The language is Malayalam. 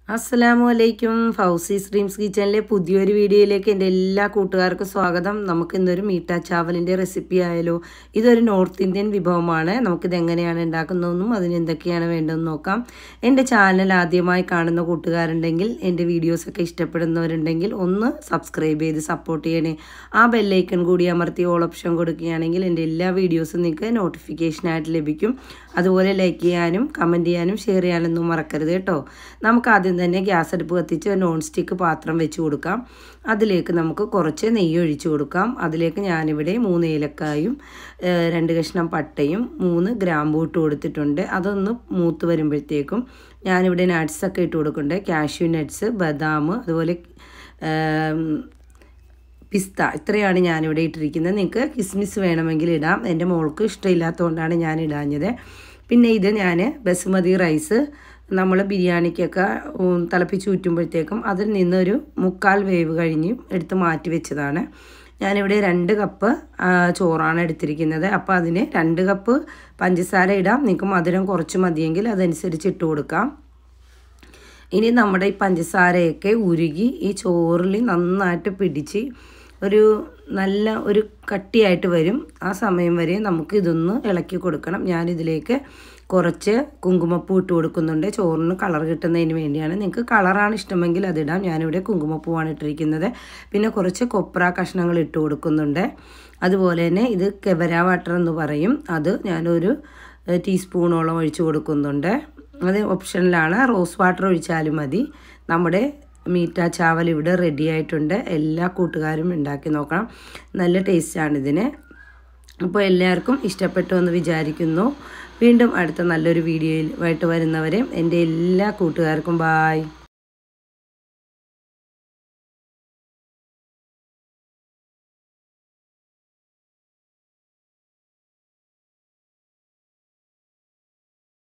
അസ്സലാമു അലൈക്കും ഫൗസി സ്ട്രീംസ് കിച്ചണിലെ പുതിയൊരു വീഡിയോയിലേക്ക് എൻ്റെ എല്ലാ കൂട്ടുകാർക്കും സ്വാഗതം നമുക്ക് ഇന്നൊരു മീറ്റ ചാവലിൻ്റെ റെസിപ്പി ആയാലോ ഇതൊരു നോർത്ത് ഇന്ത്യൻ വിഭവമാണ് നമുക്കിത് എങ്ങനെയാണ് ഉണ്ടാക്കുന്നതെന്നും അതിന് എന്തൊക്കെയാണ് വേണ്ടതെന്ന് നോക്കാം എൻ്റെ ചാനൽ ആദ്യമായി കാണുന്ന കൂട്ടുകാരുണ്ടെങ്കിൽ എൻ്റെ വീഡിയോസൊക്കെ ഇഷ്ടപ്പെടുന്നവരുണ്ടെങ്കിൽ ഒന്ന് സബ്സ്ക്രൈബ് ചെയ്ത് സപ്പോർട്ട് ചെയ്യണേ ആ ബെല്ലൈക്കൺ കൂടി അമർത്തി ഓൾ ഓപ്ഷൻ കൊടുക്കുകയാണെങ്കിൽ എൻ്റെ എല്ലാ വീഡിയോസും നിങ്ങൾക്ക് നോട്ടിഫിക്കേഷനായിട്ട് ലഭിക്കും അതുപോലെ ലൈക്ക് ചെയ്യാനും കമൻറ്റ് ചെയ്യാനും ഷെയർ ചെയ്യാനൊന്നും മറക്കരുത് കേട്ടോ നമുക്ക് ആദ്യം തന്നെ ഗ്യാസ് അടുപ്പ് കത്തിച്ച് നോൺ സ്റ്റിക്ക് പാത്രം വെച്ച് കൊടുക്കാം അതിലേക്ക് നമുക്ക് കുറച്ച് നെയ്യ് ഒഴിച്ച് കൊടുക്കാം അതിലേക്ക് ഞാനിവിടെ മൂന്ന് ഏലക്കായും രണ്ട് കഷ്ണം പട്ടയും മൂന്ന് ഗ്രാമ്പൂ ഇട്ട് കൊടുത്തിട്ടുണ്ട് അതൊന്ന് മൂത്ത് വരുമ്പോഴത്തേക്കും ഞാനിവിടെ നട്ട്സൊക്കെ ഇട്ട് കൊടുക്കുന്നുണ്ട് കാഷ്യൂ നട്ട്സ് ബദാം അതുപോലെ പിസ്ത ഇത്രയാണ് ഞാനിവിടെ ഇട്ടിരിക്കുന്നത് നിങ്ങൾക്ക് കിസ്മിസ് വേണമെങ്കിൽ ഇടാം എൻ്റെ മോൾക്ക് ഇഷ്ടമില്ലാത്തതുകൊണ്ടാണ് ഞാൻ ഇടാഞ്ഞത് പിന്നെ ഇത് ഞാൻ ബസുമതി റൈസ് നമ്മൾ ബിരിയാണിക്കൊക്കെ തിളപ്പിച്ച് ഊറ്റുമ്പോഴത്തേക്കും അതിൽ നിന്നൊരു മുക്കാൽ വേവ് കഴിഞ്ഞ് എടുത്ത് മാറ്റി വെച്ചതാണ് ഞാനിവിടെ രണ്ട് കപ്പ് ചോറാണ് എടുത്തിരിക്കുന്നത് അപ്പോൾ അതിന് രണ്ട് കപ്പ് പഞ്ചസാര ഇടാം നിങ്ങൾക്ക് മധുരം കുറച്ച് മതിയെങ്കിൽ അതനുസരിച്ച് ഇട്ട് കൊടുക്കാം ഇനി നമ്മുടെ ഈ പഞ്ചസാരയൊക്കെ ഉരുകി ഈ ചോറിൽ നന്നായിട്ട് പിടിച്ച് ഒരു നല്ല ഒരു കട്ടിയായിട്ട് വരും ആ സമയം വരെ നമുക്ക് ഇതൊന്ന് ഇളക്കി കൊടുക്കണം ഞാനിതിലേക്ക് കുറച്ച് കുങ്കുമപ്പൂ ഇട്ട് കൊടുക്കുന്നുണ്ട് ചോറിന് കളർ കിട്ടുന്നതിന് വേണ്ടിയാണ് നിങ്ങൾക്ക് കളറാണ് ഇഷ്ടമെങ്കിൽ അതിടാം ഞാനിവിടെ കുങ്കുമപ്പൂവാണ് ഇട്ടിരിക്കുന്നത് പിന്നെ കുറച്ച് കൊപ്ര കഷ്ണങ്ങൾ ഇട്ട് കൊടുക്കുന്നുണ്ട് അതുപോലെ തന്നെ ഇത് കെവര വാട്ടർ എന്ന് പറയും അത് ഞാനൊരു ടീസ്പൂണോളം ഒഴിച്ച് കൊടുക്കുന്നുണ്ട് അത് ഓപ്ഷനിലാണ് റോസ് വാട്ടർ ഒഴിച്ചാലും മതി നമ്മുടെ മീറ്റ ചാവൽ ഇവിടെ റെഡി ആയിട്ടുണ്ട് എല്ലാ കൂട്ടുകാരും ഉണ്ടാക്കി നോക്കണം നല്ല ടേസ്റ്റാണ് ഇതിന് അപ്പോൾ എല്ലാവർക്കും ഇഷ്ടപ്പെട്ടു എന്ന് വിചാരിക്കുന്നു വീണ്ടും അടുത്ത നല്ലൊരു വീഡിയോയിൽ ആയിട്ട് വരുന്നവരെ എൻ്റെ എല്ലാ കൂട്ടുകാർക്കും ബായ്